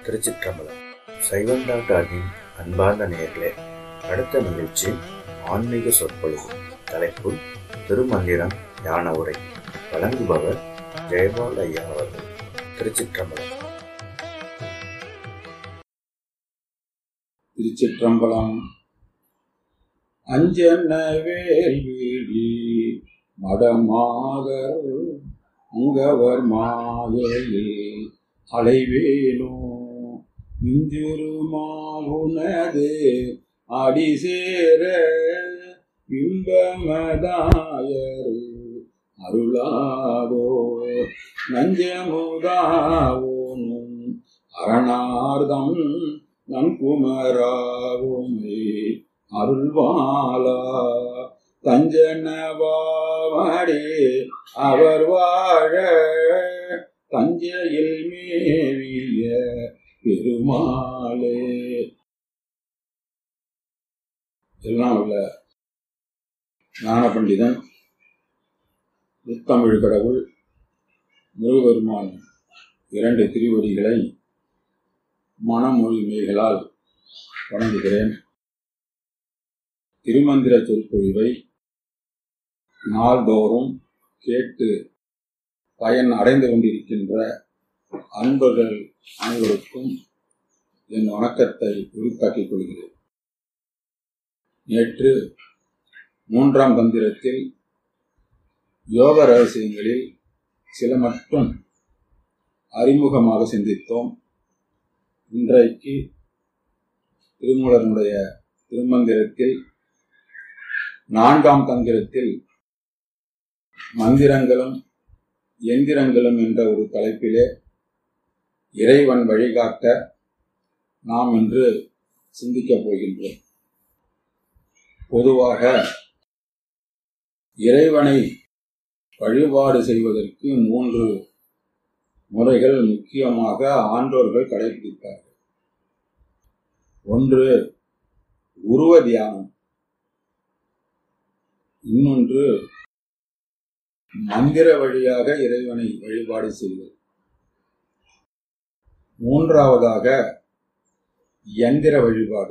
திருச்சிற்றம்பலம் சைவம் டாக்டரின் அன்பார்ந்த நேயர்களே அடுத்த நிகழ்ச்சி ஆன்மீக சொற்பொழிவு தலைப்பு திருமந்திரம் ஞான உரை வழங்குபவர் ஜெயபால் ஐயா அவர்கள் திருச்சிற்றம்பலம் திருச்சிற்றம்பலம் அஞ்சன வேல்விழி மடமாதர் அங்கவர் மாயையில் அலைவேலோ மிஞ்சுருமாவுனது அடிசேர இன்பமதாயர் அருளாதோ நஞ்சமுதாவோனும் அரணார்தம் நன்குமராவுமே அருள்வாளா தஞ்சனவாமடே அவர் வாழ தஞ்சையில் மேவிய பெருமாளே எல்லாம் உள்ள ஞான பண்டிதன் முத்தமிழ் கடவுள் முருகபெருமான் இரண்டு திருவடிகளை மனமொழிமைகளால் வணங்குகிறேன் திருமந்திர சொற்பொழிவை நாள்தோறும் கேட்டு பயன் அடைந்து கொண்டிருக்கின்ற அன்பர்கள் அனைவருக்கும் என் வணக்கத்தை உரித்தாக்கிக் கொள்கிறேன் நேற்று மூன்றாம் தந்திரத்தில் யோக ரகசியங்களில் சில மட்டும் அறிமுகமாக சிந்தித்தோம் இன்றைக்கு திருமூலனுடைய திருமந்திரத்தில் நான்காம் தந்திரத்தில் மந்திரங்களும் எந்திரங்களும் என்ற ஒரு தலைப்பிலே இறைவன் வழிகாட்ட நாம் இன்று சிந்திக்கப் போகின்றோம் பொதுவாக இறைவனை வழிபாடு செய்வதற்கு மூன்று முறைகள் முக்கியமாக ஆன்றோர்கள் கடைபிடித்தார்கள் ஒன்று உருவ தியானம் இன்னொன்று மந்திர வழியாக இறைவனை வழிபாடு செய்வது மூன்றாவதாக எந்திர வழிபாடு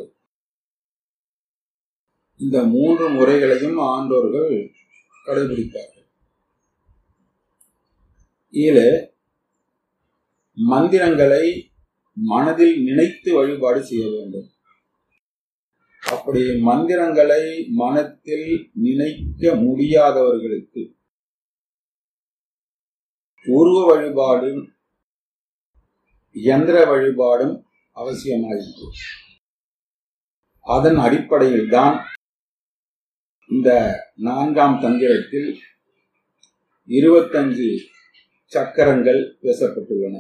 இந்த மூன்று முறைகளையும் ஆண்டோர்கள் கடைபிடித்தார்கள் இதில் மந்திரங்களை மனதில் நினைத்து வழிபாடு செய்ய வேண்டும் அப்படி மந்திரங்களை மனத்தில் நினைக்க முடியாதவர்களுக்கு உருவ வழிபாடும் இயந்திர வழிபாடும் அவசியமாயிற்று அதன் அடிப்படையில் தான் இந்த நான்காம் தந்திரத்தில் இருபத்தஞ்சு சக்கரங்கள் பேசப்பட்டுள்ளன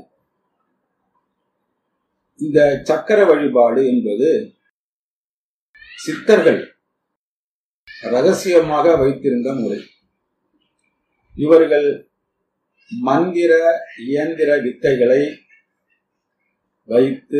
இந்த சக்கர வழிபாடு என்பது சித்தர்கள் ரகசியமாக வைத்திருந்த முறை இவர்கள் மந்திர இயந்திர வித்தைகளை வைத்து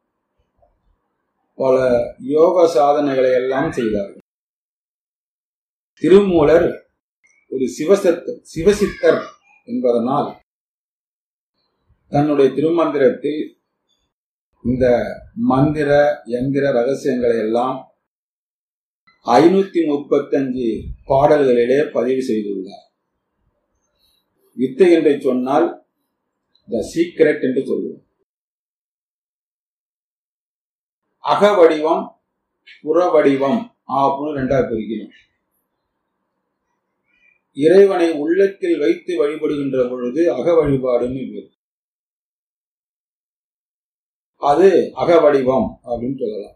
பல யோக சாதனைகளை எல்லாம் செய்தார்கள் திருமூலர் ஒரு சிவசத்த சிவசித்தர் என்பதனால் தன்னுடைய திருமந்திரத்தில் இந்த மந்திர எந்திர ரகசியங்களை எல்லாம் ஐநூத்தி முப்பத்தஞ்சு பாடல்களிலே பதிவு செய்துள்ளார் வித்தை என்று சொன்னால் த சீக்ரெட் என்று சொல்லுவோம் அக வடிவம் புற வடிவம் அப்படின்னு ரெண்டாவது பிரிக்கணும் இறைவனை உள்ளத்தில் வைத்து வழிபடுகின்ற பொழுது அக வழிபாடுன்னு பேர் அது அகவடிவம் அப்படின்னு சொல்லலாம்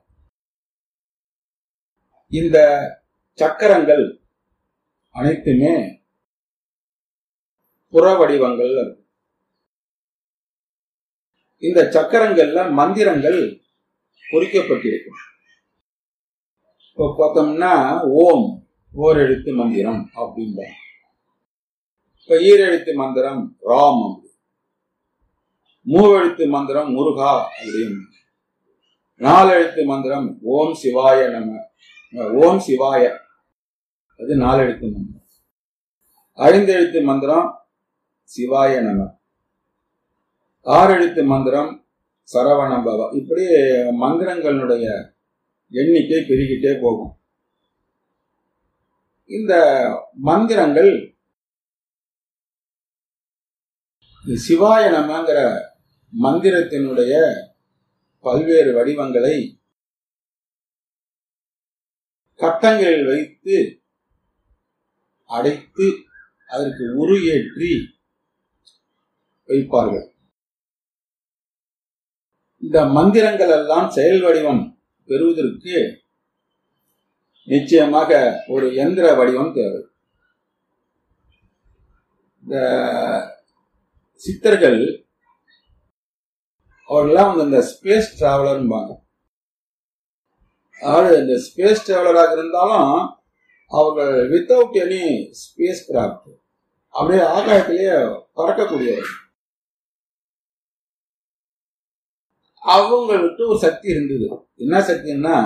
இந்த சக்கரங்கள் அனைத்துமே புற வடிவங்கள் இந்த சக்கரங்கள்ல மந்திரங்கள் குறிக்கப்பட்டிருக்கும் இப்போ பார்த்தோம்னா ஓம் ஓர் எழுத்து மந்திரம் அப்படின்பாங்க இப்ப ஈரெழுத்து மந்திரம் ராம் அப்படி மூவெழுத்து மந்திரம் முருகா அப்படின்னு நாலெழுத்து மந்திரம் ஓம் சிவாய நம ஓம் சிவாய அது நாலெழுத்து மந்திரம் ஐந்தெழுத்து மந்திரம் சிவாய நம ஆறெழுத்து மந்திரம் சரவணபவ இப்படி மந்திரங்களுடைய எண்ணிக்கை பெருகிட்டே போகும் இந்த மந்திரங்கள் சிவாய நமங்கிற மந்திரத்தினுடைய பல்வேறு வடிவங்களை கட்டங்களில் வைத்து அடைத்து அதற்கு உரு ஏற்றி வைப்பார்கள் இந்த மந்திரங்கள் எல்லாம் செயல் வடிவம் பெறுவதற்கு நிச்சயமாக ஒரு எந்திர வடிவம் தேவை இந்த சித்தர்கள் அவர்கள்லாம் வந்து இந்த ஸ்பேஸ் டிராவலர்பாங்க அதாவது இந்த ஸ்பேஸ் டிராவலராக இருந்தாலும் அவர்கள் வித்தவுட் எனி ஸ்பேஸ் கிராஃப்ட் அப்படியே ஆகாயத்திலேயே பறக்கக்கூடியவர் அவங்களுக்கு ஒரு சக்தி இருந்தது என்ன சக்தின்னா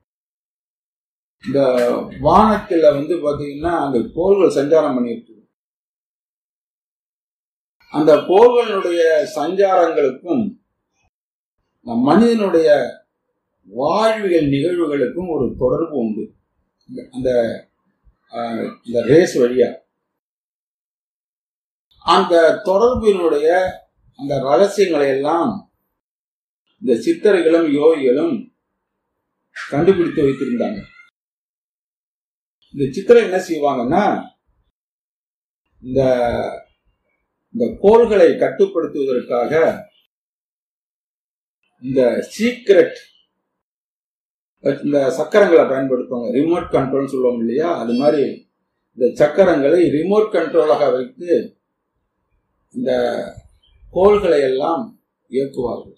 இந்த வானத்துல வந்து பாத்தீங்கன்னா அங்க கோள்கள் சஞ்சாரம் பண்ணிட்டு அந்த கோள்களுடைய சஞ்சாரங்களுக்கும் மனிதனுடைய வாழ்வியல் நிகழ்வுகளுக்கும் ஒரு தொடர்பு உண்டு அந்த இந்த ரேஸ் வழியா அந்த தொடர்பினுடைய அந்த ரகசியங்களை எல்லாம் இந்த சித்தர்களும் யோகிகளும் கண்டுபிடித்து வைத்திருந்தாங்க இந்த சித்தரை என்ன செய்வாங்கன்னா இந்த இந்த கோள்களை கட்டுப்படுத்துவதற்காக இந்த சீக்ரெட் இந்த சக்கரங்களை பயன்படுத்துவாங்க ரிமோட் கண்ட்ரோல் சொல்லுவாங்க இல்லையா அது மாதிரி இந்த சக்கரங்களை ரிமோட் கண்ட்ரோலாக வைத்து இந்த கோள்களை எல்லாம் இயக்குவார்கள்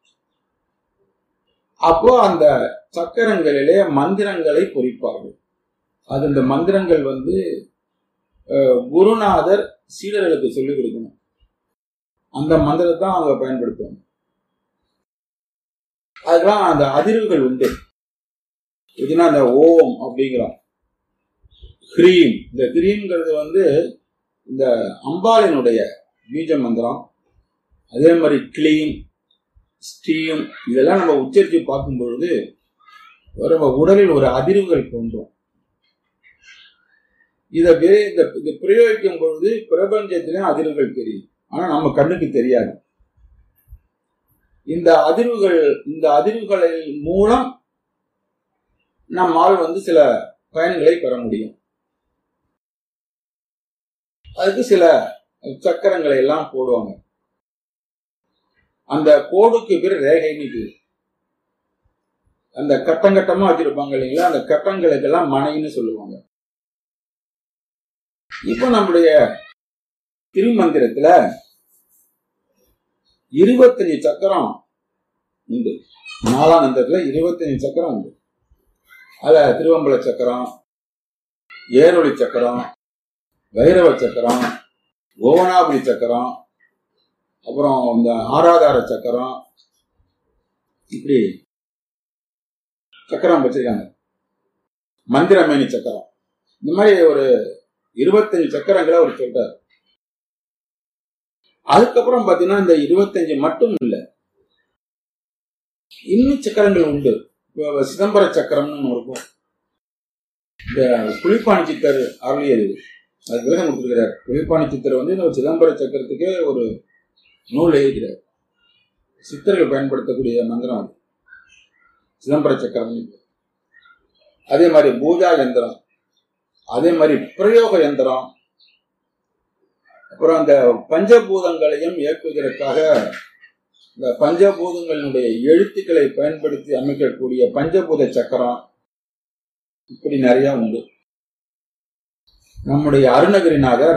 அப்போ அந்த சக்கரங்களிலே மந்திரங்களை பொறிப்பார்கள் அது இந்த மந்திரங்கள் வந்து குருநாதர் சீடர்களுக்கு சொல்லிக் கொடுக்கணும் அந்த மந்திரத்தை அவங்க பயன்படுத்துவாங்க அதுக்கெல்லாம் அந்த அதிர்வுகள் உண்டு இதுனா அந்த ஓம் அப்படிங்கிறோம் ஹ்ரீம் இந்த ஹ்ரீம்ங்கிறது வந்து இந்த அம்பாளினுடைய பீஜ மந்திரம் அதே மாதிரி கிளீம் ஸ்டீம் இதெல்லாம் நம்ம உச்சரித்து பார்க்கும் பொழுது நம்ம உடலில் ஒரு அதிர்வுகள் தோன்றும் இதை இந்த இதை பிரயோகிக்கும் பொழுது பிரபஞ்சத்திலும் அதிர்வுகள் தெரியும் ஆனா நம்ம கண்ணுக்கு தெரியாது இந்த அதிர்வுகள் இந்த அதிர்வுகளின் மூலம் நம்மால் வந்து சில பயன்களை பெற முடியும் அதுக்கு சில சக்கரங்களை எல்லாம் போடுவாங்க அந்த கோடுக்கு பேர் ரேகைன்னு பேர் அந்த கட்டம் கட்டமா வச்சிருப்பாங்க இல்லைங்களா அந்த கட்டங்களுக்கெல்லாம் மனைன்னு சொல்லுவாங்க இப்ப நம்முடைய திருமந்திரத்துல இருபத்தஞ்சு சக்கரம் உண்டு நாலாம் நந்தத்துல இருபத்தஞ்சு சக்கரம் உண்டு அதுல திருவம்பல சக்கரம் ஏரொளி சக்கரம் வைரவ சக்கரம் கோவனாபுரி சக்கரம் அப்புறம் இந்த ஆராதார சக்கரம் இப்படி சக்கரம் வச்சிருக்காங்க மந்திரமேனி சக்கரம் இந்த மாதிரி ஒரு இருபத்தஞ்சு சக்கரங்களை அவர் சொல்றாரு அதுக்கப்புறம் பாத்தீங்கன்னா இந்த இருபத்தஞ்சு மட்டும் இல்ல இன்னும் சக்கரங்கள் உண்டு இப்போ சிதம்பர சக்கரம்னு இருக்கும் இந்த புலிப்பாணி சித்தர் அருளியது அது விலகம் கொடுத்துருக்கிறார் புலிப்பாணி சித்தர் வந்து இந்த சிதம்பர சக்கரத்துக்கே ஒரு நூல் எழுதுகிறார் சித்தர்கள் பயன்படுத்தக்கூடிய மந்திரம் அது சிதம்பர சக்கரம் அதே மாதிரி பூஜா யந்திரம் அதே மாதிரி பிரயோக யந்திரம் அப்புறம் அந்த பஞ்சபூதங்களையும் இயக்குவதற்காக இந்த பஞ்சபூதங்களினுடைய எழுத்துக்களை பயன்படுத்தி அமைக்கக்கூடிய பஞ்சபூத சக்கரம் இப்படி நிறைய உண்டு நம்முடைய அருணகிரிநாதர்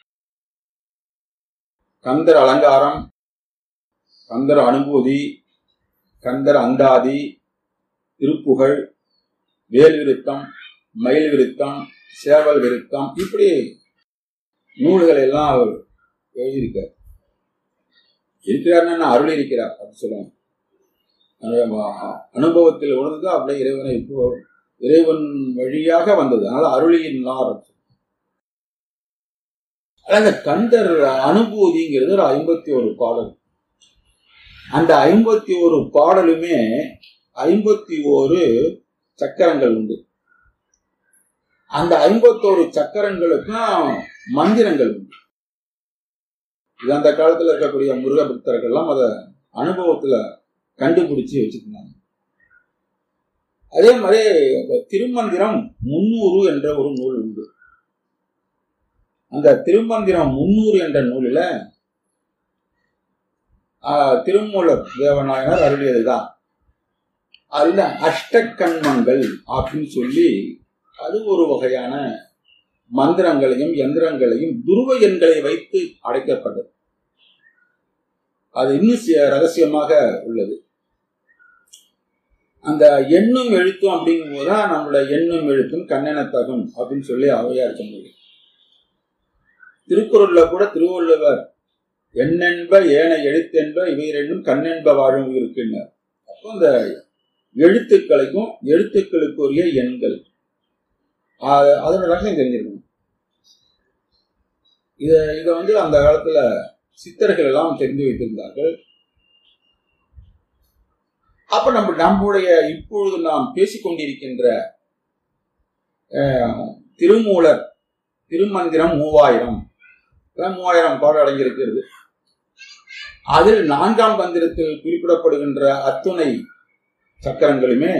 கந்தர் அலங்காரம் கந்தர் அனுபூதி கந்தர் அந்தாதி திருப்புகழ் வேல் விருத்தம் மயில் விருத்தம் சேவல் விருத்தம் இப்படி நூல்களை எல்லாம் அவர் எழுதியிருக்கார் இருக்கிறார்னா அருள் இருக்கிறார் அப்படி சொல்லுவாங்க அனுபவத்தில் உணர்ந்து அப்படியே இறைவனை இப்போ இறைவன் வழியாக வந்தது அதனால அருளியின் நார் அந்த கந்தர் அனுபூதிங்கிறது ஒரு ஐம்பத்தி ஒரு பாடல் அந்த ஐம்பத்தி ஒரு பாடலுமே ஐம்பத்தி ஒரு சக்கரங்கள் உண்டு அந்த ஐம்பத்தோரு சக்கரங்களுக்கும் மந்திரங்கள் உண்டு இது அந்த காலத்துல இருக்கக்கூடிய முருக பக்தர்கள்லாம் அத அனுபவத்துல கண்டுபிடிச்சு வச்சிருந்தாங்க அதே மாதிரி இப்ப திருமந்திரம் முன்னூறு என்ற ஒரு நூல் உண்டு அந்த திருமந்திரம் முன்னூறு என்ற நூலில ஆஹ், திருமூலர் தேவநாயனர் அருளியதுதான் அதுல அஷ்டக்கண்மங்கள் அப்படின்னு சொல்லி அது ஒரு வகையான மந்திரங்களையும் எந்திரங்களையும் துருவ எண்களை வைத்து அடைக்கப்பட்டது அது இன்னும் சி- ரகசியமாக உள்ளது அந்த எண்ணும் எழுத்தும் அப்படிங்கும் போதுதான் நம்மளோட எண்ணும் எழுத்தும் கண்ணெனத்தகும் அப்படின்னு சொல்லி அவையார் சொன்னது திருக்குறள்ல கூட திருவள்ளுவர் எண்ணென்ப ஏன எழுத்தென்ப இவை ரெண்டும் கண்ணென்ப வாழும் இருக்கின்றார் அப்போ அந்த எழுத்துக்களையும் எழுத்துக்களுக்குரிய எண்கள் ஆஹ் அதோட ரகசியம் தெரிஞ்சிருக்கணும் இத இத வந்து அந்த காலத்துல சித்தர்கள் எல்லாம் தெரிந்து வைத்திருந்தார்கள் அப்ப நம்ம நம்முடைய இப்பொழுது நாம் பேசிக்கொண்டிருக்கின்ற அஹ், திருமூலர் திருமந்திரம் மூவாயிரம் அதான் மூவாயிரம் பாடல் அடங்கியிருக்கிறது அதில் நான்காம் தந்திரத்தில் குறிப்பிடப்படுகின்ற அத்துணை சக்கரங்களுமே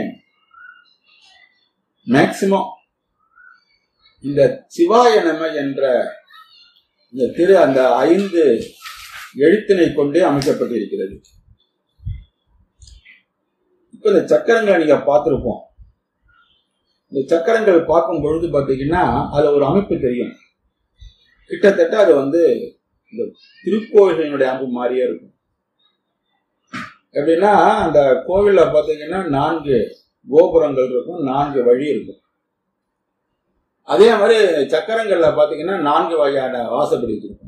மேக்சிமம் இந்த சிவாய நம என்ற இந்த திரு அந்த ஐந்து எழுத்தினை கொண்டே அமைக்கப்பட்டிருக்கிறது இப்ப இந்த சக்கரங்களை நீங்க பார்த்திருப்போம் இந்த சக்கரங்கள் பார்க்கும் பொழுது பாத்தீங்கன்னா அதுல ஒரு அமைப்பு தெரியும் கிட்டத்தட்ட அது வந்து இந்த திருக்கோயிலினுடைய அமைப்பு மாதிரியே இருக்கும் எப்படின்னா அந்த கோவில்ல பாத்தீங்கன்னா நான்கு கோபுரங்கள் இருக்கும் நான்கு வழி இருக்கும் அதே மாதிரி சக்கரங்கள்ல பாத்தீங்கன்னா நான்கு வகையான வாசப்படி வச்சிருக்கும்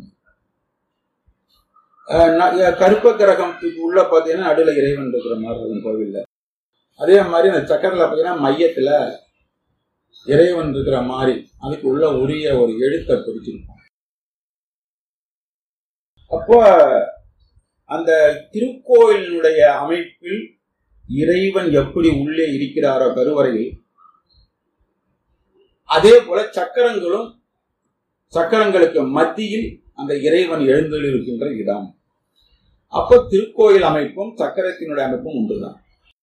அஹ் ந- அஹ் கருப்ப கிரகத்துக்கு உள்ள பாத்தீங்கன்னா நடுவுல இறைவன் இருக்கிற மாதிரி இருக்கும் கோவில்ல அதே மாதிரி அந்த சக்கரில் பாத்தீங்கன்னா மையத்துல இறைவன் இருக்கிற மாதிரி அதுக்கு உள்ள உரிய ஒரு எழுத்தை பிடிச்சிருக்கும் அப்போ அந்த திருக்கோயிலினுடைய அமைப்பில் இறைவன் எப்படி உள்ளே இருக்கிறாரோ கருவறையில் அதே போல சக்கரங்களும் சக்கரங்களுக்கு மத்தியில் அந்த இறைவன் எழுந்தெழுக்கின்ற இடம் அப்போ திருக்கோயில் அமைப்பும் சக்கரத்தினுடைய அமைப்பும் உண்டுதான்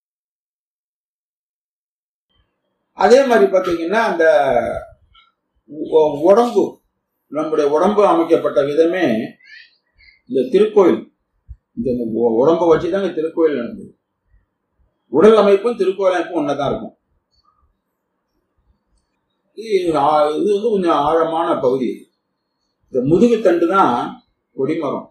அதே மாதிரி பாத்தீங்கன்னா அந்த உ- உடம்பு நம்முடைய உடம்பு அமைக்கப்பட்ட விதமே இந்த திருக்கோயில் இந்த உ- உடம்பை வச்சுதான் இந்த திருக்கோயில் நடந்தது உடல் அமைப்பும் திருக்கோயில் அமைப்பும் ஒன்னதான் இருக்கும் இது ஆ- இது வந்து கொஞ்சம் ஆழமான பகுதி இந்த முதுகு தண்டு தான் கொடிமரம்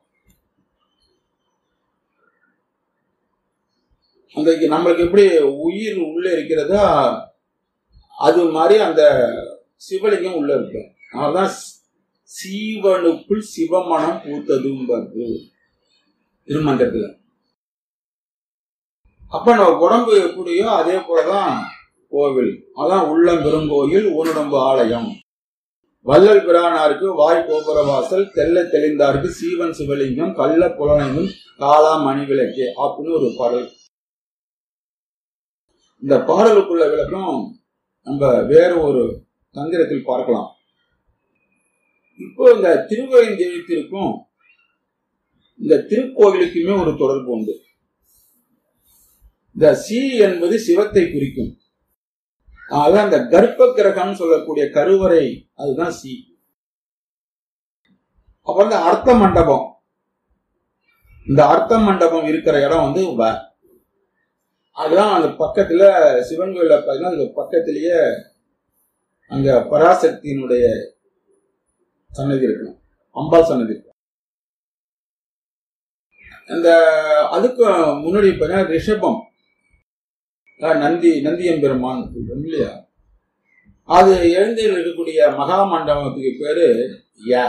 அந்த நம்மளுக்கு எப்படி உயிர் உள்ள இருக்கிறதோ அது மாதிரி அந்த சிவலிங்கம் உள்ள இருக்கு அதனாலதான் சீவனுக்குள் சிவமனம் பூத்ததும்பது திருமந்திரத்துல அப்ப நம்ம உடம்பு எப்படியோ அதே போலதான் கோவில் அதான் உள்ளம் பெருங்கோயில் ஊனுடம்பு ஆலயம் வள்ளல் பிரானாருக்கு வாய் கோபுர வாசல் தெல்ல தெளிந்தாருக்கு சீவன் சிவலிங்கம் கள்ள புலனையும் காலா மணி விளக்கே அப்படின்னு ஒரு பாடல் இந்த பாடலுக்குள்ள விளக்கம் நம்ம வேற ஒரு தந்திரத்தில் பார்க்கலாம் இப்போ இந்த திருவரைந்தெழுத்திற்கும் இந்த திருக்கோவிலுக்குமே ஒரு தொடர்பு உண்டு இந்த சி என்பது சிவத்தை குறிக்கும் அதான் அந்த கர்ப்ப கிரகம் சொல்லக்கூடிய கருவறை அதுதான் சி அப்ப வந்து அர்த்த மண்டபம் இந்த அர்த்த மண்டபம் இருக்கிற இடம் வந்து வ அதுதான் அந்த பக்கத்துல சிவன் கோயில பார்த்தீங்கன்னா அதுக்கு பக்கத்திலேயே அங்க பராசக்தியினுடைய சன்னதி இருக்கும் அம்பாள் சன்னதி இருக்கும் அந்த அதுக்கு முன்னாடி பார்த்தீங்கன்னா ரிஷபம் அஹ் நந்தி நந்தியம்பெருமான் சொல்றோம் இல்லையா அது எழுந்து இருக்கக்கூடிய மகா மண்டபத்துக்கு பேரு ய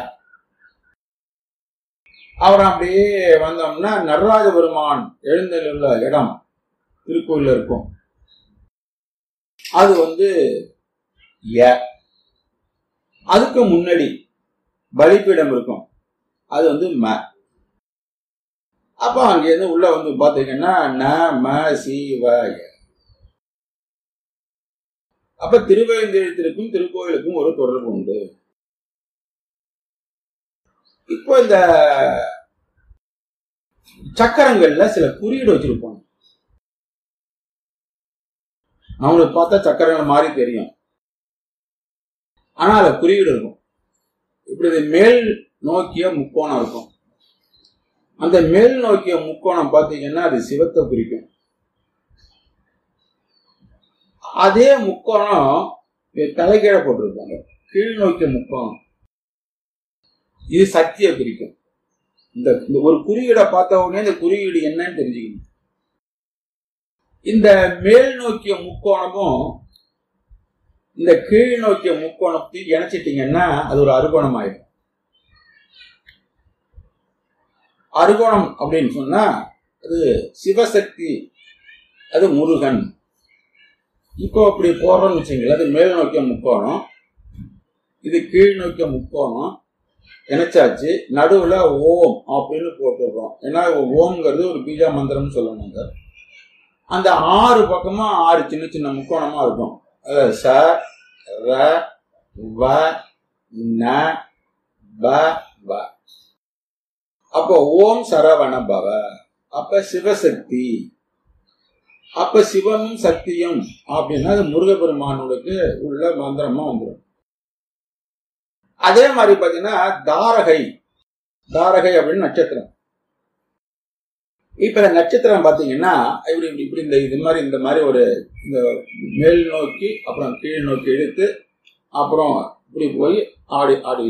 அப்புறம் அப்படியே வந்தோம்னா நடராஜ பெருமான் எழுந்தருள்ள இடம் திருக்கோயில்ல இருக்கும் அது வந்து ய அதுக்கு முன்னாடி பலிப்பீடம் இருக்கும் அது வந்து ம அப்ப அங்கேருந்து உள்ள வந்து பாத்தீங்கன்னா ந ம சி வ ய. அப்ப திருவேந்தெழுத்திற்கும் திருக்கோயிலுக்கும் ஒரு தொடர்பு உண்டு இப்போ இந்த சக்கரங்கள்ல சில குறியீடு வச்சிருப்பாங்க அவங்களுக்கு பார்த்தா சக்கரங்கள் மாதிரி தெரியும் ஆனா அதுல குறியீடு இருக்கும் இப்படி இது மேல் நோக்கிய முக்கோணம் இருக்கும் அந்த மேல் நோக்கிய முக்கோணம் பார்த்தீங்கன்னா அது சிவத்தை குறிக்கும் அதே முக்கோணம் இது தலைகீழ போட்டிருப்பாங்க கீழ் நோக்கிய முக்கோணம் இது சக்தியை குறிக்கும் இந்த இந்த ஒரு குறியீடை பார்த்த உடனே இந்த குறியீடு என்னன்னு தெரிஞ்சுக்கணும் இந்த மேல் நோக்கிய முக்கோணமும் இந்த கீழ் நோக்கிய முக்கோணத்தையும் இணைச்சிட்டீங்கன்னா அது ஒரு அறுகோணம் ஆயிடும் அறுகோணம் அப்படின்னு சொன்னா அது சிவசக்தி அது முருகன் இப்போ அப்படி போடுறோம்னு வச்சுங்களேன் அது மேல் நோக்கிய முக்கோணம் இது கீழ் நோக்கிய முக்கோணம் இணைச்சாச்சு நடுவுல ஓம் அப்படின்னு போட்டுடுறோம் ஏன்னா ஓம்ங்கிறது ஒரு பீஜா மந்திரம்னு சொல்லணுங்க அந்த ஆறு பக்கமா ஆறு சின்ன சின்ன முக்கோணமா இருக்கும் அதாவது ச ர வ ந ப வ அப்போ ஓம் சரவண பவ அப்ப சிவசக்தி அப்ப சிவமும் சக்தியும் அப்படின்னா அது முருகப்பெருமானுக்கு உள்ள மந்திரமா வந்துடும் அதே மாதிரி பாத்தீங்கன்னா தாரகை தாரகை அப்படின்னு நட்சத்திரம் இப்ப இந்த நட்சத்திரம் பாத்தீங்கன்னா இப்படி இப்படி இப்படி இந்த இது மாதிரி இந்த மாதிரி ஒரு இந்த மேல் நோக்கி அப்புறம் கீழ் நோக்கி இழுத்து அப்புறம் இப்படி போய் ஆடி ஆடி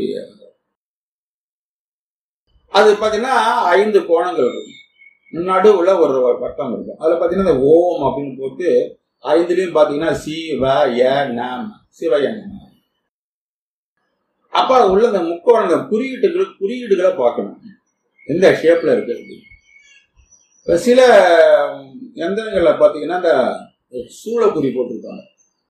அது பாத்தீங்கன்னா ஐந்து கோணங்கள் இருக்கும் நடுவுல ஒரு வட்டம் இருக்கும் அதுல பாத்தீங்கன்னா இந்த ஓம் அப்படின்னு போட்டு ஐந்துலயும் பாத்தீங்கன்னா சி வ ய நம் சிவய நம அப்ப அது உள்ள இந்த முக்கோணங்கள் குறியீட்டுகள் குறியீடுகளை பார்க்கணும் எந்த ஷேப்ல இருக்கு அப்படின்னு. இப்ப சில எந்திரங்கள்ல பாத்தீங்கன்னா இந்த சூளக்குறி போட்டிருக்காங்க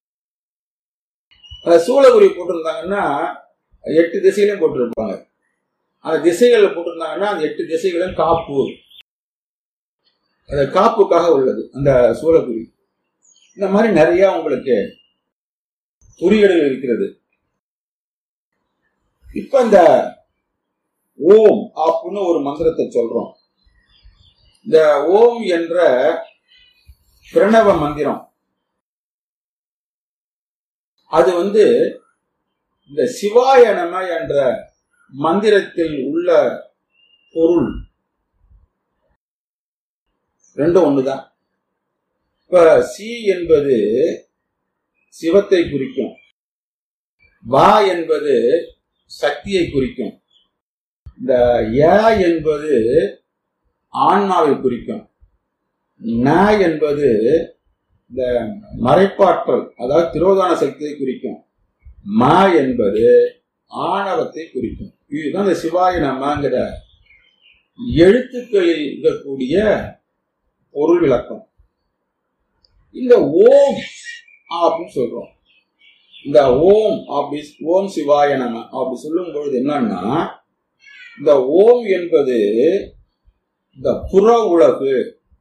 அந்த சூளக்குறி போட்டிருந்தாங்கன்னா எட்டு திசையிலும் போட்டிருப்பாங்க அந்த திசைகள் போட்டிருந்தாங்கன்னா அந்த எட்டு திசைகளும் காப்பு அந்த காப்புக்காக உள்ளது அந்த சூளக்குறி இந்த மாதிரி நிறைய உங்களுக்கு குறியீடுகள் இருக்கிறது இப்ப இந்த ஓம் அப்படின்னு ஒரு மந்திரத்தை சொல்றோம் இந்த ஓம் என்ற பிரணவ மந்திரம் அது வந்து இந்த சிவாய நம என்ற மந்திரத்தில் உள்ள பொருள் ரெண்டும் ஒண்ணுதான் இப்ப சி என்பது சிவத்தை குறிக்கும் வா என்பது சக்தியை குறிக்கும் இந்த ய என்பது ஆன்மாவை குறிக்கும் ந என்பது இந்த மறைப்பாற்றல் அதாவது திரோதான சக்தியை குறிக்கும் ம என்பது ஆணவத்தை குறிக்கும் இதுதான் இந்த சிவாய நமங்கிற எழுத்துக்களில் இருக்கக்கூடிய பொருள் விளக்கம் இந்த ஓம் அப்படின்னு சொல்றோம் இந்த ஓம் அப்படி ஓம் சிவாய நம அப்படி சொல்லும் பொழுது என்னன்னா இந்த ஓம் என்பது இந்த புற உலகு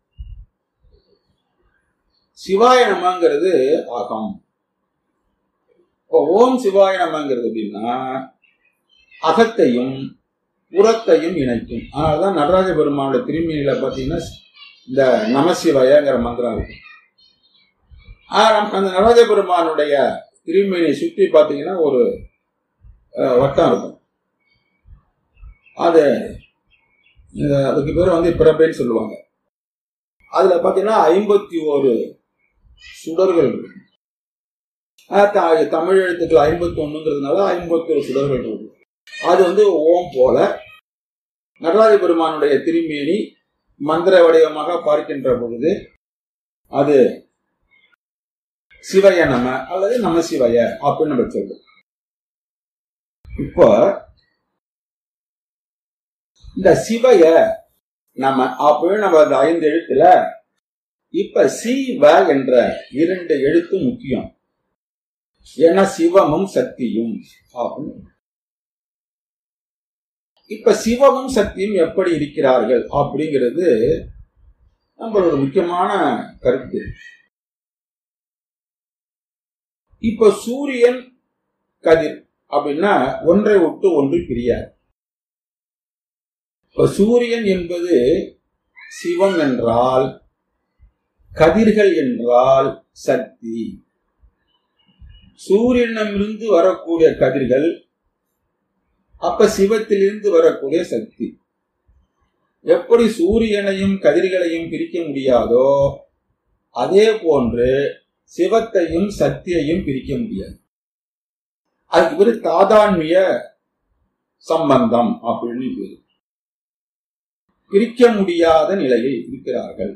சிவாய நமங்கிறது அகம் இப்போ ஓம் சிவாய நமங்கிறது அப்படின்னா அகத்தையும் புறத்தையும் இணைக்கும் அதனாலதான் நடராஜ பெருமானோட திருமணியில பாத்தீங்கன்னா இந்த நமசிவாயங்கிற மந்திரம் இருக்கு ஆனா, நமக்கு அந்த நடராஜ பெருமானுடைய திருமணியை சுற்றி பாத்தீங்கன்னா ஒரு அஹ், வட்டம் இருக்கும் அது இந்த- அதுக்கு பேர் வந்து பிறப்பேன்னு சொல்லுவாங்க அதுல பாத்தீங்கன்னா ஐம்பத்தி ஒரு சுடர்கள் இருக்கு ஆஹ் த- தமிழ் எழுத்துக்கள் ஐம்பத்தி ஒண்ணுங்கிறதுனால ஐம்பத்தி ஒரு சுடர்கள் இருக்கு அது வந்து ஓம் போல நடராஜ பெருமானுடைய திருமேனி மந்திர வடிவமாக பார்க்கின்ற பொழுது அது சிவய நம அல்லது நம சிவய அப்படின்னு நம்ம சொல்றோம் இப்போ இந்த சிவய நம்ம அப்படின்னு நம்ம அந்த ஐந்து எழுத்துல இப்ப சிவ என்ற இரண்டு எழுத்து முக்கியம் ஏன்னா சிவமும் சக்தியும் அப்படின்னு இப்ப சிவமும் சக்தியும் எப்படி இருக்கிறார்கள் அப்படிங்கிறது நம்மளோட முக்கியமான கருத்து இப்ப சூரியன் கதிர் அப்படின்னா ஒன்றை விட்டு ஒன்று பிரியாது இப்ப சூரியன் என்பது சிவம் என்றால் கதிர்கள் என்றால் சக்தி சூரியனிடமிருந்து வரக்கூடிய கதிர்கள் அப்ப சிவத்திலிருந்து வரக்கூடிய சக்தி எப்படி சூரியனையும் கதிர்களையும் பிரிக்க முடியாதோ அதே போன்று சிவத்தையும் சக்தியையும் பிரிக்க முடியாது அதுக்கு பேரு தாதான்மிய சம்பந்தம் அப்படின்னு பேரு பிரிக்க முடியாத நிலையில் இருக்கிறார்கள்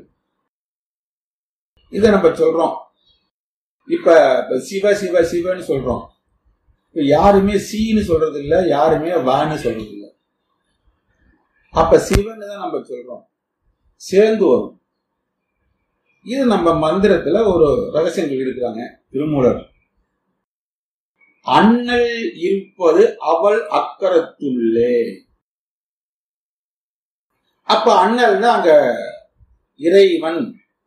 இதை நம்ம சொல்றோம் இப்ப இப்ப சிவ சிவ சிவன்னு சொல்றோம் இப்ப யாருமே சீன்னு சொல்றது இல்ல யாருமே வான்னு சொல்றது இல்ல அப்ப சிவன் தான் நம்ம சொல்றோம் சேர்ந்து வரும் இது நம்ம மந்திரத்துல ஒரு ரகசியம் சொல்லியிருக்கிறாங்க திருமூலர் அண்ணல் இருப்பது அவள் அக்கரத்துள்ளே அப்ப அண்ணல்னா அங்க இறைவன்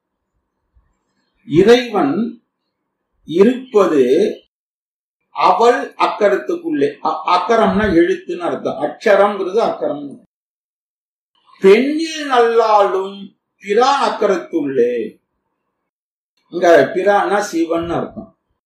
இறைவன் இருப்பது அவள் அக்கரத்துக்குள்ளே அ- அக்கரம்னா எழுத்துன்னு அர்த்தம் அக்ஷரம்ங்கிறது அக்கரம் பெண்ணில் நல்லாலும் பிரான் அக்கரத்துள்ளே இங்க பிரான்னா சிவன் அர்த்தம்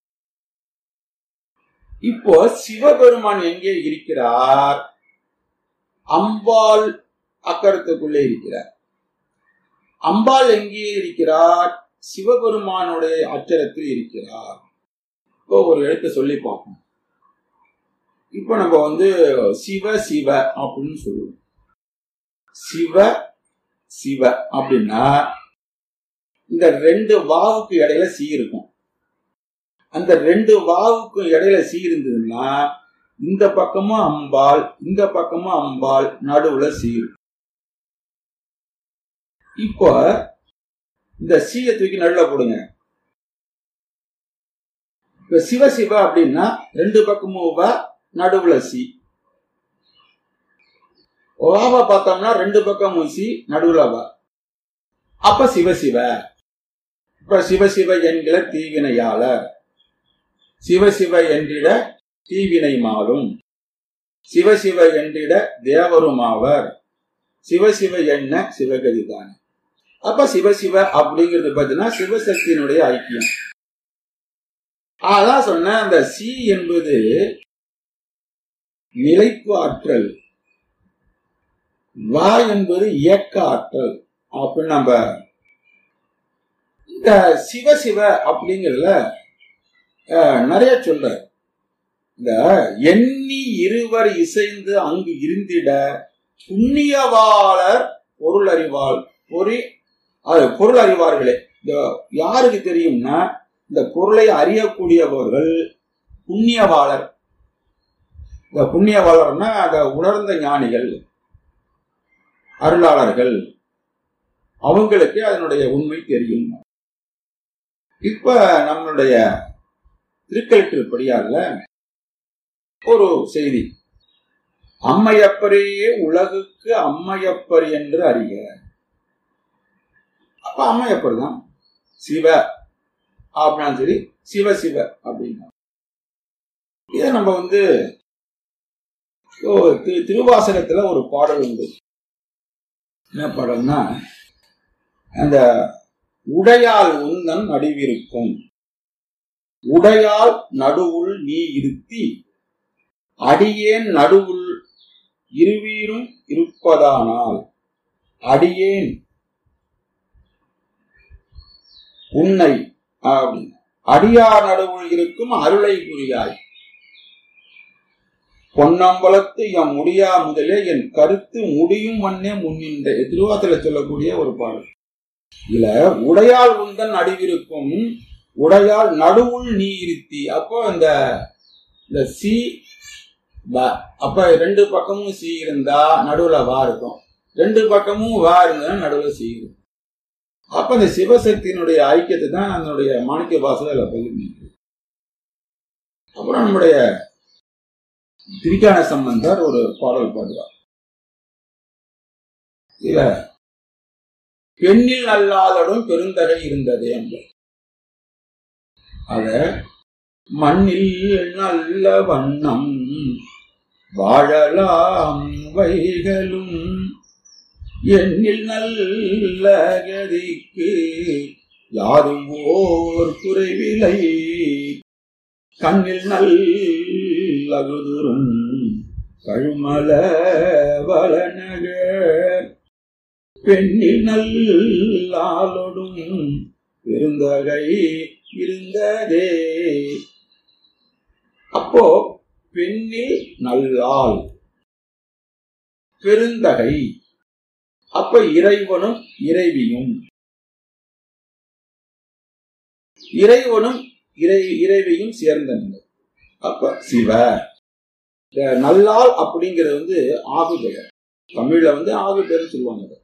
இப்போ சிவபெருமான் எங்கே இருக்கிறார் அம்பாள் அக்கரத்துக்குள்ளே இருக்கிறார் அம்பாள் எங்கே இருக்கிறார் சிவபெருமானுடைய அச்சரத்தில் இருக்கிறார் இப்போ ஒரு எழுத்தை சொல்லி பார்ப்போம் இப்போ நம்ம வந்து சிவ சிவ அப்படின்னு சொல்லுவோம் சிவ சிவ அப்படின்னா இந்த ரெண்டு வாவுக்கு இடையில சி இருக்கும் அந்த ரெண்டு வாவுக்கு இடையில சி இருந்ததுன்னா இந்த பக்கமும் அம்பாள் இந்த பக்கமும் அம்பாள் நடுவுல சி இருக்கும் இப்போ இந்த சீயை தூக்கி நடுவுல போடுங்க இப்ப சிவ சிவ அப்படின்னா ரெண்டு பக்கமும் வ நடுவுல சி வாவ பார்த்தோம்னா ரெண்டு பக்கமும் சி நடுவுல வ அப்ப சிவ சிவ இப்ப சிவ சிவ என்கிற தீவினையாளர் சிவ சிவ என்றிட தீவினை மாறும் சிவ சிவ என்றிட தேவருமாவர் சிவ சிவ என்ன சிவகதிதான் அப்ப சிவ சிவ அப்படிங்கிறது பார்த்தீங்கன்னா சிவசக்தியினுடைய ஐக்கியம் அதான் சொன்ன அந்த சி என்பது நிலைப்பு ஆற்றல் வா என்பது இயக்க ஆற்றல் அப்படின்னு நம்ம இந்த சிவ சிவ அப்படிங்கிறதுல அஹ், நிறைய சொல்ற இந்த எண்ணி இருவர் இசைந்து அங்கு இருந்திட புண்ணியவாளர் பொருள் அறிவாள் பொறி அது பொருள் அறிவார்களே இந்த யாருக்கு தெரியும்னா இந்த பொருளை அறியக்கூடியவர்கள் புண்ணியவாளர் இந்த புண்ணியவாளர்னா அந்த உணர்ந்த ஞானிகள் அருளாளர்கள் அவங்களுக்கு அதனுடைய உண்மை தெரியும் இப்ப நம்மளுடைய திருக்கழித்திருப்படியால ஒரு செய்தி அம்மையப்பரையே உலகுக்கு அம்மையப்பர் என்று அறிய அப்ப அம்மையப்பர் தான் சிவ அப்படின்னாலும் சரி சிவ சிவ அப்படின்னா இதை நம்ம வந்து ஓ, திரு- திருவாசகத்துல ஒரு பாடல் உண்டு என்ன பாடல்னா அந்த உடையால் உந்தன் நடுவிருக்கும் உடையால் நடுவுள் நீ இருத்தி அடியேன் நடுவுள் இருவீரும் இருப்பதானால் அடியேன் உன்னை அப்படின்னு அடியார் நடுவுள் இருக்கும் அருளை புரியாய் பொன்னம்பலத்து என் முடியா முதலே என் கருத்து முடியும் வண்ணே முன்னின்ற திருவாத்துல சொல்லக்கூடிய ஒரு பாடல் இதுல உடையால் உந்தன் நடுவிருக்கும் உடையால் நடுவுள் நீ இருத்தி அப்போ இந்த இந்த சி வ அப்ப ரெண்டு பக்கமும் சி இருந்தா நடுவுல வா இருக்கும் ரெண்டு பக்கமும் வா இருந்தா நடுவுல சி இருக்கும் அப்ப இந்த சிவசக்தியினுடைய ஐக்கியத்தை தான் நம்மளுடைய மாணிக்க பாசல அதுல பகிர்ந்து அப்புறம் நம்முடைய திரிகான சம்பந்தர் ஒரு பாடல் பாடுவார் இல்ல பெண்ணில் அல்லாதடும் பெருந்தகை இருந்ததே என்பது அத மண்ணில் நல்ல வண்ணம் வாழலாம் வைகளும் எண்ணில் நல்ல கதிக்கு யாரும் ஓர் குறைவிலை கண்ணில் நல்லகுதுரும் கழுமல வளநகர் பெண்ணில் நல்லாலொடும் பெருந்தகை இருந்ததே அப்போ பெண்ணில் நல்லால் பெருந்தகை அப்ப இறைவனும் இறைவியும் இறைவனும் இறை இறைவியும் சேர்ந்த நிலை அப்ப சிவ இந்த நல்லால் அப்படிங்கிறது வந்து ஆகு பெயர் தமிழ்ல வந்து ஆகு பெயர்னு சொல்லுவாங்க அதை.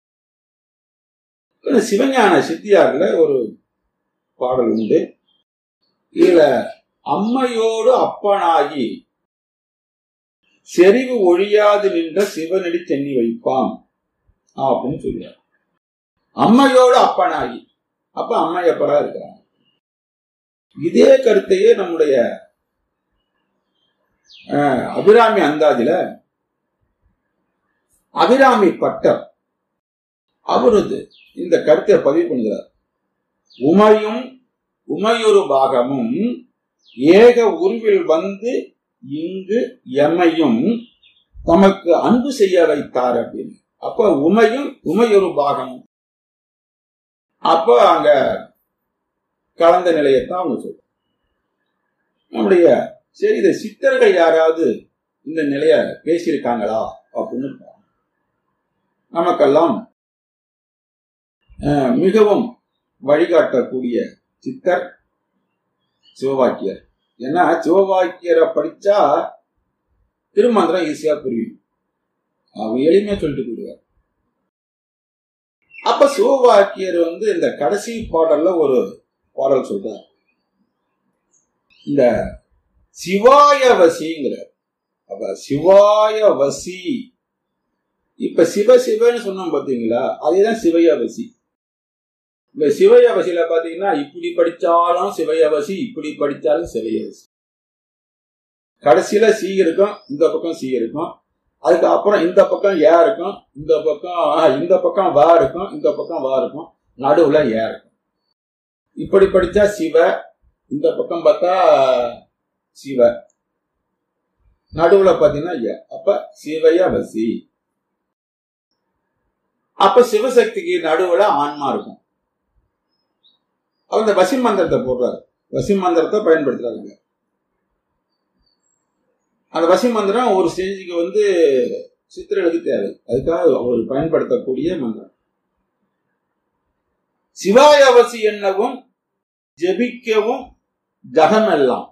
இந்த சிவஞான சித்தியார்ல ஒரு பாடல் உண்டு இதுல அம்மையோடு அப்பனாகி செறிவு ஒழியாது நின்ற சிவனடி சென்னி வைப்பான் அப்படின்னு சொல்றார் அம்மையோடு அப்பனாகி அப்ப அம்மையப்பரா இருக்கிறாங்க இதே கருத்தையே நம்முடைய அஹ், அபிராமி அந்தாதில அபிராமி பட்டர் அவரது இந்த கருத்தை பதிவு பண்ணுகிறார் உமையும் உமையொரு பாகமும் ஏக உருவில் வந்து இங்கு எமையும் தமக்கு அன்பு செய்ய வைத்தார் அப்படின்னு அப்ப உமையும் உமையொரு பாகமும் அப்ப அங்க கலந்த நிலையத்தான் அவங்க சொல்றாங்க நம்முடைய சரி இந்த சித்தர்கள் யாராவது இந்த நிலைய பேசியிருக்காங்களா அப்படின்னு பாருங்க. நமக்கெல்லாம் அஹ், மிகவும் வழிகாட்டக்கூடிய சித்தர் சிவவாக்கியர் ஏன்னா சிவவாக்கியரை படிச்சா திருமந்திரம் ஈஸியா புரியும் அவங்க எளிமையா சொல்லிட்டு போயிடுவார் அப்ப சிவவாக்கியர் வந்து இந்த கடைசி பாடல்ல ஒரு பாடல் சொல்றார் இந்த சிவாய வசிங்கிறார் அப்ப சிவாய வசி இப்ப சிவ சிவன்னு சொன்னோம் பாத்தீங்களா அதேதான் சிவயவசி இந்த சிவயவசியில பாத்தீங்கன்னா இப்படி படிச்சாலும் சிவயவசி இப்படி படிச்சாலும் சிவயவசி கடைசியில சி இருக்கும் இந்த பக்கம் சி இருக்கும் அதுக்கு அப்புறம் இந்த பக்கம் ஏ இருக்கும் இந்த பக்கம் ஆ, இந்த பக்கம் வா இருக்கும் இந்த பக்கம் வா இருக்கும் நடுவுல ஏ இருக்கும் இப்படி படிச்சா சிவ இந்த பக்கம் பார்த்தா சிவ நடுவுல பாத்தீங்கன்னா ஏ அப்ப சிவயவசி அப்ப சிவசக்திக்கு நடுவுல ஆன்மா இருக்கும் அவர் இந்த வசி மந்திரத்தை போடுறாரு வசி மந்திரத்தை பயன்படுத்துறாங்க அந்த வசி மந்திரம் ஒரு ஸ்டேஜுக்கு வந்து சித்திரனுக்கு தேவை அதுக்காக அவர் பயன்படுத்தக்கூடிய மந்திரம் சிவாயவசி என்னவும் ஜெபிக்கவும் ஜகமெல்லாம்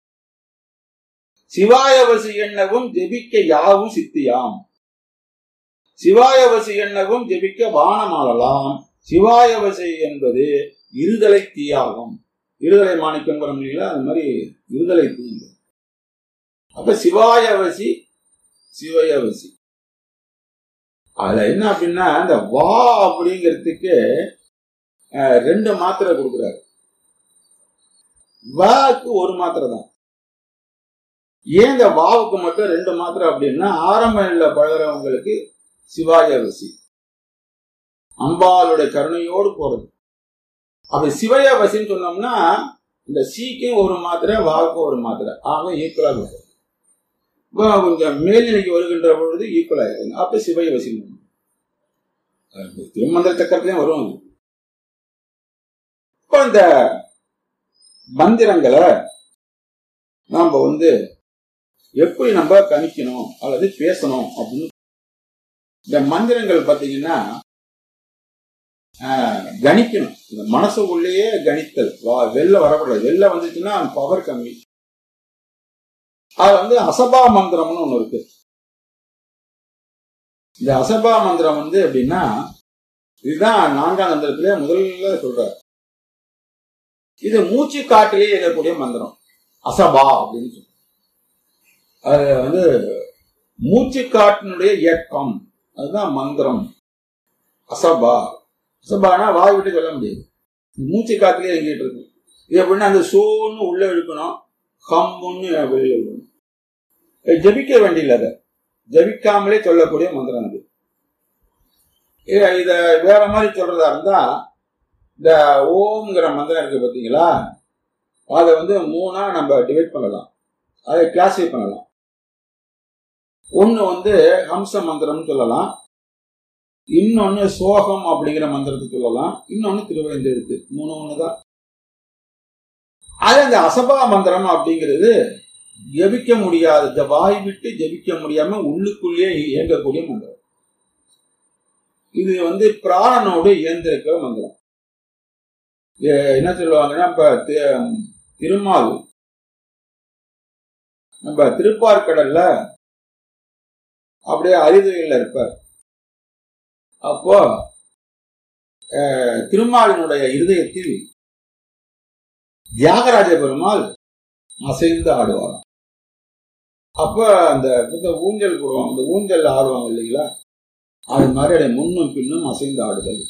சிவாயவசி என்னவும் ஜெபிக்க யாவும் சித்தியாம் சிவாயவசி என்னவும் ஜெபிக்க வானமாளலாம் சிவாயவசி என்பது இருதலை தீயாகும் இருதலை மாணிக்கங்கிறோம் இல்லைங்களா அது மாதிரி இருதலை தீங்க அப்ப சிவாயவசி சிவயவசி அதுல என்ன அப்படின்னா இந்த வா அப்படிங்கிறதுக்கு அஹ், ரெண்டு மாத்திரை கொடுக்குறாரு வாக்கு ஒரு மாத்திரை தான் ஏன் இந்த வாவுக்கு மட்டும் ரெண்டு மாத்திரை அப்படின்னா ஆரம்ப நிலையில பழகிறவங்களுக்கு சிவாயவசி அம்பாளுடைய கருணையோடு போறது அப்படி சிவயவசின்னு சொன்னோம்னா இந்த சீக்கும் ஒரு மாத்திரை வாவுக்கும் ஒரு மாத்திரை ஆக ஈக்குவலா இருக்கும் இப்போ கொஞ்சம் மேல்நிலைக்கு வருகின்ற பொழுது ஈக்குவலா இருக்கும் அப்ப சிவயவசி திருமந்திர சக்கரத்திலையும் வரும் அது. இப்போ இந்த மந்திரங்களை நாம வந்து எப்படி நம்ம கணிக்கணும் அல்லது பேசணும் அப்படின்னு இந்த மந்திரங்கள் பார்த்தீங்கன்னா ஆஹ், கணிக்கணும் இந்த மனசுக்குள்ளேயே கணித்தல் வா- வெளில வரக்கூடாது வெளில வந்துச்சுன்னா பவர் கம்மி அது வந்து அசபா மந்திரம்னு ஒண்ணு இருக்கு இந்த அசபா மந்திரம் வந்து எப்படின்னா இதுதான் நான்காம் மந்திரத்திலே முதல்ல சொல்றாரு இது மூச்சு காட்டிலே இருக்கக்கூடிய மந்திரம் அசபா அப்படின்னு சொல்றாரு அது வந்து மூச்சு காட்டினுடைய இயக்கம் அதுதான் மந்திரம் அசபா அசபானா வாய் விட்டு சொல்ல முடியாது மூச்சு காத்துலயே இறங்கிட்டு இருக்கும் இது எப்படின்னா அந்த சோன்னு உள்ள இழுக்கணும் ஹம்முன்னு வெளியில விடணும் இது ஜபிக்க வேண்டியது அதை ஜபிக்காமலே சொல்லக்கூடிய மந்திரம் அது இத- இத வேற மாதிரி சொல்றதா இருந்தா இந்த ஓம்ங்கிற மந்திரம் இருக்கு பாத்தீங்களா அதை வந்து மூணா நம்ம டிவைட் பண்ணலாம் அதை கிளாசிஃபை பண்ணலாம் ஒன்னு வந்து ஹம்ச மந்திரம்னு சொல்லலாம் இன்னொன்னு சோகம் அப்படிங்கிற மந்திரத்தை சொல்லலாம் இன்னொன்னு திருவேந்தெழுத்து மூணு ஒண்ணுதான் அது அந்த அசபா மந்திரம் அப்படிங்கிறது ஜபிக்க முடியாத இந்த வாய் விட்டு ஜபிக்க முடியாம உள்ளுக்குள்ளேயே இயங்கக்கூடிய மந்திரம் இது வந்து பிராணனோடு இயந்திருக்கிற மந்திரம் எ- என்ன சொல்லுவாங்கன்னா இப்ப தி- திருமால் நம்ம திருப்பார்கடல்ல அப்படியே அரிதுகையில் இருப்பார் அப்போ அஹ், திருமாலினுடைய இருதயத்தில் தியாகராஜ பெருமாள் அசைந்து ஆடுவாராம் அப்ப அந்த இந்த ஊஞ்சல் போடுவாங்க அந்த ஊஞ்சல் ஆடுவாங்க இல்லைங்களா அது மாதிரி அப்படியே முன்னும் பின்னும் அசைந்து ஆடுதல்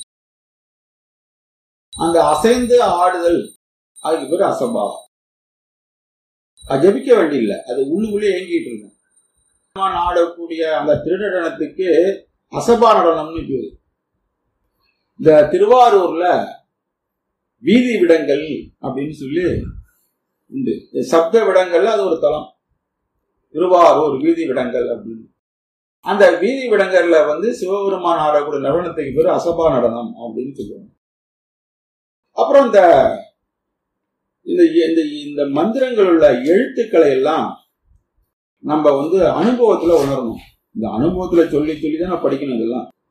அந்த அசைந்து ஆடுதல் அதுக்கு பேர் அசபா அது ஜபிக்க வேண்டியில்லை அது உள்ளுக்குள்ளே இயங்கிட்டு இருக்கும் ஆடக்கூடிய அந்த திருநடனத்துக்கு அசபா நடனம்னு பேரு இந்த திருவாரூர்ல வீதி விடங்கள் அப்படின்னு சொல்லி உண்டு இந்த சப்த விடங்கள்ல அது ஒரு தலம் திருவாரூர் வீதி விடங்கள் அப்படின்னு அந்த வீதி விடங்கள்ல வந்து சிவபெருமான் ஆடக்கூடிய நடனத்துக்கு பேர் அசபா நடனம் அப்படின்னு சொல்லுவாங்க அப்புறம் இந்த இந்த இந்த இந்த மந்திரங்கள் உள்ள எழுத்துக்களை எல்லாம் நம்ம வந்து அனுபவத்துல உணரணும் இந்த அனுபவத்துல சொல்லி சொல்லி தான் நான் படிக்கணும் இதெல்லாம்